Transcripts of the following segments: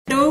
Two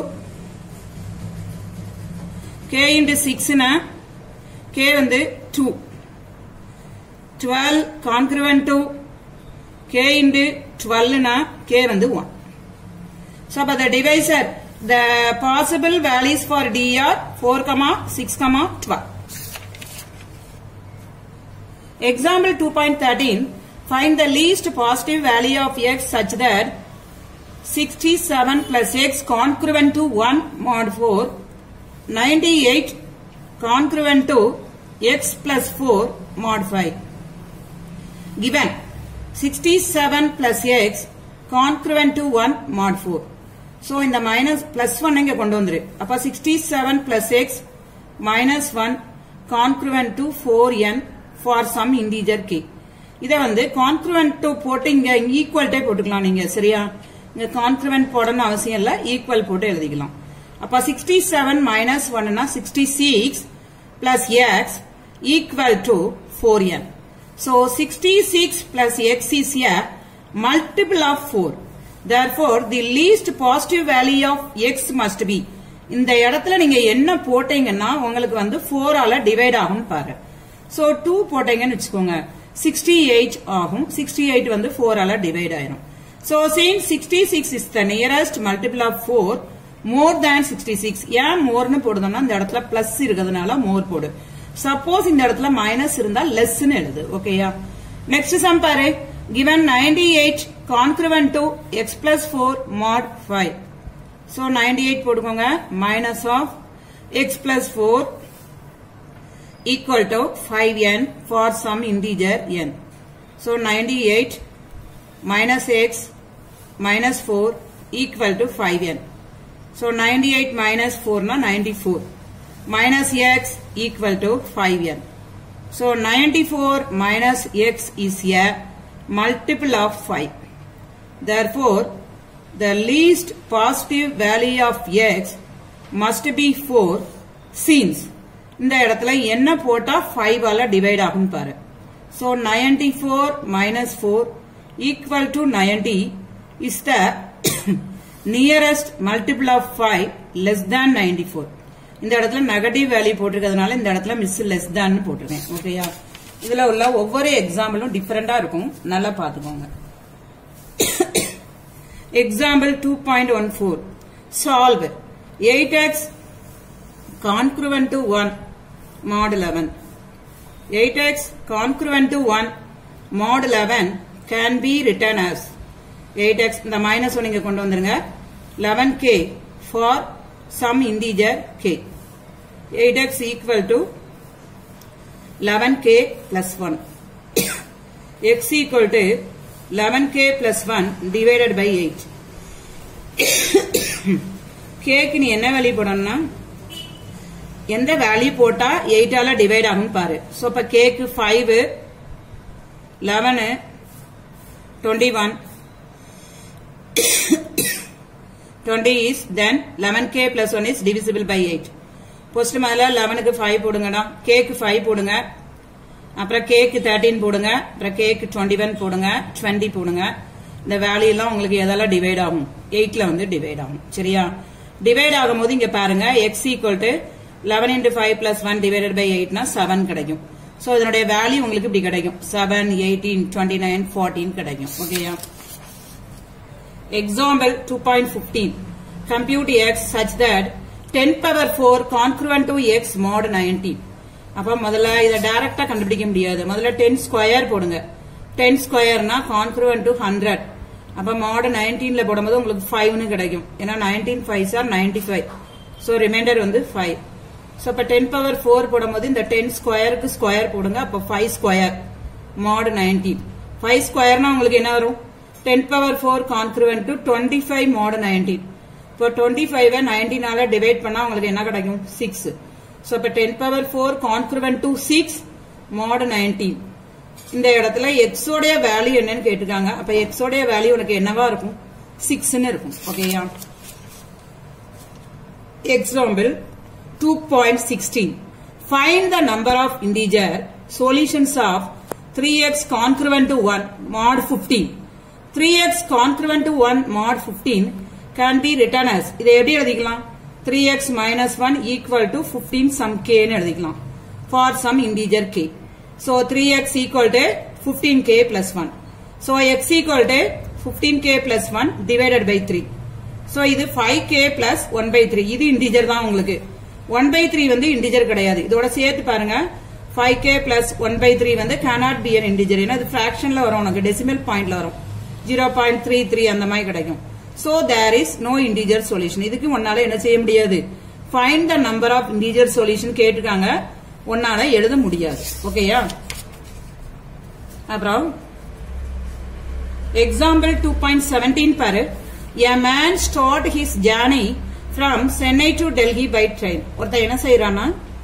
k into சிக்ஸ்னா k வந்து two twelve congruent to k into டுவெல்னா k வந்து one So, but the divisor, the possible values for D are 4, comma 6, comma 12. Example 2.13, find the least positive value of x such that 67 plus x congruent to 1 mod 4, 98 congruent to x plus 4 mod 5. Given 67 plus x congruent to 1 mod 4. So இந்த minus plus one இங்க கொண்டு வந்துரு அப்ப sixty seven plus x minus one congruent to four n for some integer k இதை வந்து congruent to போட்டு இங்க equal டே போட்டுக்கலாம் நீங்க சரியா இங்க கான்க்ருவன் போடணும் அவசியம் இல்ல ஈக்குவல் போட்டு எழுதிக்கலாம் அப்ப சிக்ஸ்டி செவன் மைனஸ் ஒன்னா sixty six plus x equal to four n So 66 plus x is a multiple of 4. Therefore, the least positive value of x must be. இந்த இடத்துல நீங்க என்ன போட்டீங்கன்னா உங்களுக்கு வந்து 4 ஆல டிவைட் ஆகும் பாரு சோ 2 போட்டீங்கன்னு வச்சுக்கோங்க 68 ஆகும் 68 வந்து 4 ஆல டிவைட் ஆயிரும் so since 66 is the nearest multiple of 4 more than 66 ஏன் மோர்னு போடுதோம்னா இந்த இடத்துல பிளஸ் இருக்கிறதுனால மோர் போடு சப்போஸ் இந்த இடத்துல மைனஸ் இருந்தா லெஸ்ன்னு எழுது ஓகேயா நெக்ஸ்ட் சம் பாரு given 98 congruent to x plus 4 mod 5 so 98 போட்டுக்கோங்க minus of x plus 4 equal to 5n for some integer n so 98 minus x minus 4 equal to 5n so 98 minus 4 na 94 minus x equal to 5n. So 94 minus x is a multiple of 5. Therefore, the least positive value of x must be 4 since இந்த இடத்துல என்ன போட்டா 5 ஆல divide ஆகும் பாரு so 94 minus 4 equal to 90 is the nearest multiple of 5 less than 94 இந்த இடத்துல negative value போட்டிருக்கிறதுனால இந்த இடத்துல மிஸ் லெஸ் தான் போட்டிருக்கேன் ஓகேயா இதுல உள்ள ஒவ்வொரு எக்ஸாம்பிளும் டிஃபரெண்டா இருக்கும் நல்லா பாத்துக்கோங்க example two point one four solve eight x congruent to one mod eleven eight x congruent to one mod eleven can be return as eight x இந்த மைனஸ் ஒன் இங்க கொண்டு வந்துருங்க eleven k for some integer k. 8x equal to 11k plus 1. x equal to 11k plus 1 divided by 8. k க்கு நீ என்ன value போடணும்னா எந்த value போட்டா 8 ஆல டிவைட் ஆகும் பாரு சோ இப்ப k க்கு 5 11 21 20 is then 11k plus 1 is divisible by 8 first முதல்ல 11க்கு 5 போடுங்கடா k க்கு 5 போடுங்க அப்புறம் k க்கு 13 போடுங்க அப்புறம் k க்கு 21 போடுங்க 20 போடுங்க இந்த வேல்யூ எல்லாம் உங்களுக்கு எதால டிவைட் ஆகும் 8ல வந்து டிவைட் ஆகும் சரியா டிவைட் ஆகும்போது இங்க பாருங்க x equal to 11 into 5 plus 1 divided by 8 னா 7 கிடைக்கும் சோ இதனுடைய வேல்யூ உங்களுக்கு இப்படி கிடைக்கும் 7 18 29 14 கிடைக்கும் ஓகேயா Example 2.15. Compute x such that 10 power 4 congruent to x mod 90. அப்ப முதல்ல இதை டைரக்டா கண்டுபிடிக்க முடியாது முதல்ல 10 ஸ்கொயர் போடுங்க 10 ஸ்கொயர்னா கான்க்ருவன் டு 100 அப்ப மாட் 19ல போடும்போது உங்களுக்கு 5 னு கிடைக்கும் ஏன்னா 19 5 ஆர் 95 சோ ரிமைண்டர் வந்து 5 சோ அப்ப 10 பவர் 4 போடும்போது இந்த 10 ஸ்கொயருக்கு ஸ்கொயர் போடுங்க அப்ப 5 ஸ்கொயர் மாட் 19 5 ஸ்கொயர்னா உங்களுக்கு என்ன வரும் 10 power 4 congruent to 25 mod 19 இப்போ 25 19 ஆல டிவைட் பண்ணா உங்களுக்கு என்ன கிடைக்கும் 6 சோ இப்ப 10 power 4 congruent to 6 mod 19 இந்த இடத்துல x உடைய வேல்யூ என்னன்னு கேட்டிருக்காங்க அப்ப x உடைய வேல்யூ உனக்கு என்னவா இருக்கும் 6 ன்னு இருக்கும் ஓகேயா example 2.16 find the number of integer solutions of 3x congruent to 1 mod 15 3x congruent to 1 mod 15 can be return as இதை எப்படி எழுதிக்கலாம் three x minus one equal to fifteen some கேன்னு எழுதிக்கலாம் for some integer k so three x equal to fifteen k plus one so x equal to fifteen k plus one divided by three so இது five k plus one by three இது integer தான் உங்களுக்கு one by three வந்து integer கிடையாது இதோட சேர்த்து பாருங்க five k plus one by three வந்து கேனாட் பி அன் இன்டீஜர் ஏன்னா அது ஃபிராக்ஷன்ல வரும் உனக்கு டெசிமல் பாயிண்ட்ல வரும் ஜீரோ பாயிண்ட் த்ரீ த்ரீ அந்த மாதிரி கிடைக்கும் so there is no integer solution இதுக்கு உன்னால என்ன செய்ய முடியாது find the number of integer solution கேட்டிருக்காங்க உன்னால எழுத முடியாது ஓகேயா அப்புறம் எக்ஸாம்பிள் டூ பாயிண்ட் செவன்டீன் பாரு a man start his journey from Chennai to Delhi by train ஒருத்தன் என்ன செய்யறானா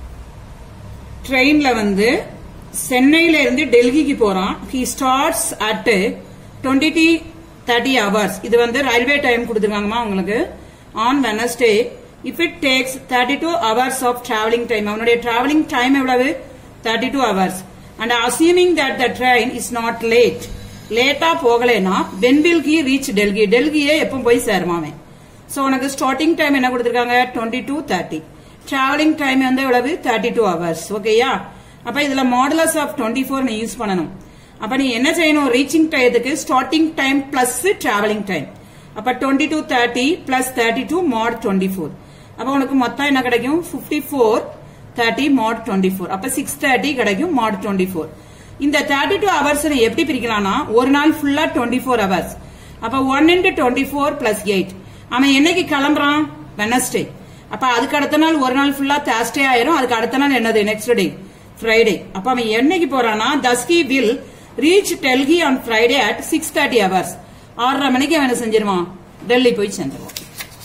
ட்ரெயின்ல வந்து சென்னையில இருந்து டெல்லிக்கு போறான் he starts at twenty two thirty hours இது வந்து ரயில்வே டைம் கொடுத்துருக்காங்கம்மா உங்களுக்கு on Wednesday if it takes thirty two hours of travelling time அவனுடைய டிராவலிங் டைம் எவ்வளவு thirty two hours and assuming that the train is not late லேட்டா போகலைன்னா when will he reach Delhi டெல்லியே எப்போ போய் சேருமாமே சோ உனக்கு ஸ்டார்டிங் டைம் என்ன கொடுத்திருக்காங்க twenty two thirty travelling time வந்து எவ்வளவு தேர்ட்டி டூ ஹவர்ஸ் ஓகேயா அப்ப இதுல மாடுலஸ் ஆஃப் டுவெண்ட்டி ஃபோர் நீ யூஸ் பண்ணணும் அப்ப நீ என்ன செய்யணும் ரீச்சிங் டயத்துக்கு starting time plus travelling time அப்ப twenty two thirty plus thirty two mod twenty four அப்ப உனக்கு மொத்தம் என்ன கிடைக்கும் fifty four thirty mod twenty four அப்ப சிக்ஸ் தேர்ட்டி கிடைக்கும் மாட் டுவெண்ட்டி ஃபோர் இந்த தேர்ட்டி டூ ஹவர்ஸ் எப்படி பிரிக்கலாம்னா ஒரு நாள் ஃபுல்லா டுவெண்ட்டி ஃபோர் ஹவர்ஸ் அப்ப one into twenty four plus eight அவன் என்னைக்கு கிளம்புறான் வெனஸ்டே அப்ப அதுக்கு அடுத்த நாள் ஒரு நாள் ஃபுல்லா தேர்ஸ்டே ஆயிரும் அதுக்கு அடுத்த நாள் என்னது நெக்ஸ்ட் டே ஃப்ரைடே அப்ப அவன் என்னைக்கு போறானா thus he will reach Delhi on Friday at six thirty hours ஆறரை மணிக்கு அவன் என்ன செஞ்சிருவான் டெல்லி போய் சேர்ந்துருவான்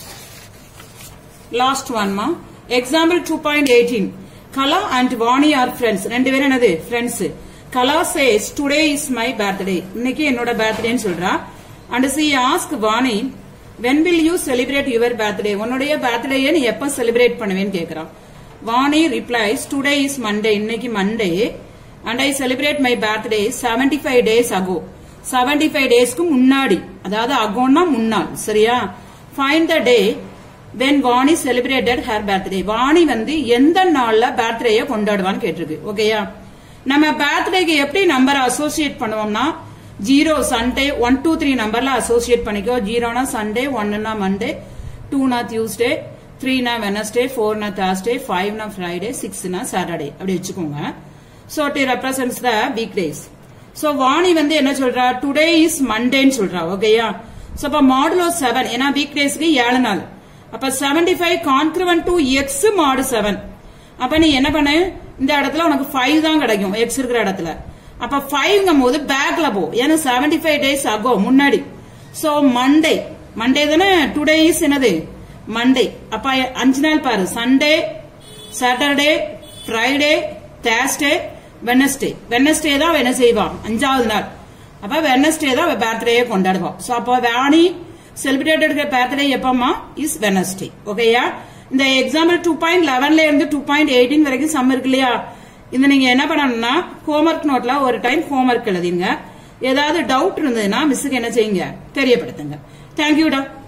லாஸ்ட் ஒன்மா example two point eighteen Kala and Vani are friends ரெண்டு பேரும் என்னது friends Kala says today is my birthday இன்னைக்கு என்னோட பர்த்டேன்னு சொல்றா and she ask Vani when will you celebrate your birthday உன்னுடைய பர்த்டேயை நீ எப்ப செலிப்ரேட் பண்ணுவேன்னு கேக்குறான் Vani replies today is Monday இன்னைக்கு Monday and I celebrate my birthday seventy five days ago seventy five டேஸ்க்கு முன்னாடி அதாவது அகோன்னா முன்னாள் சரியா find the day when Vani celebrated her birthday Vani வந்து எந்த நாள்ல பர்த்டேய கொண்டாடுவான்னு கேட்டிருக்கு ஓகேயா நம்ம பர்த்டேக்கு எப்படி நம்பர் அசோசியேட் பண்ணுவோம்னா zero Sunday one two three நம்பர்ல அசோசியேட் பண்ணிக்கோ ஜீரோனா சண்டே ஒன்னுனா மண்டே டூனா டியூஸ்டே த்ரீனா வெனஸ்டே ஃபோர்னா தேர்ஸ்டே ஃபைவ்னா ஃப்ரைடே சிக்ஸ்னா சாட்டர்டே அப்படி வச்சுக்கோங்க so t represents the week days so Vani வந்து என்ன சொல்றா டுடே இஸ் மண்டேன்னு சொல்றா ஓகேயா சோ அப்ப மாடுலோ செவன் ஏன்னா வீக் டேஸ்க்கு ஏழு நாள் அப்ப seventy five congruent to x mod seven அப்ப நீ என்ன பண்ணு இந்த இடத்துல உனக்கு ஃபைவ் தான் கிடைக்கும் எக்ஸ் இருக்கிற இடத்துல அப்ப ஃபைவ்ங்கும் போது பேக்ல போ ஏன்னா செவன்டி ஃபைவ் டேஸ் ஆகோ முன்னாடி சோ மண்டே மண்டே தானே டுடே இஸ் என்னது மண்டே அப்ப அஞ்சு நாள் பாரு Sunday Saturday Friday Thursday Wednesday Wednesday தான் அவ என்ன செய்வான் அஞ்சாவது நாள் அப்ப வெனஸ்டே தான் பர்த்டே கொண்டாடுவான் சோ அப்ப வாணி செலிப்ரேட்டட் பர்த்டே எப்பமா இஸ் வெனஸ்டே ஓகேயா இந்த எக்ஸாம்பிள் டூ பாயிண்ட் லெவன்ல இருந்து டூ பாயிண்ட் எயிட்டீன் வரைக்கும் சம் இருக்கு இல்லையா இந்த நீங்க என்ன பண்ணணும்னா ஹோம்ஒர்க் நோட்ல ஒரு டைம் ஹோம்ஒர்க் எழுதிங்க ஏதாவது டவுட் இருந்ததுன்னா மிஸ்ஸுக்கு என்ன செய்யுங்க தெரியப்படுத்துங்க தேங்க்யூடா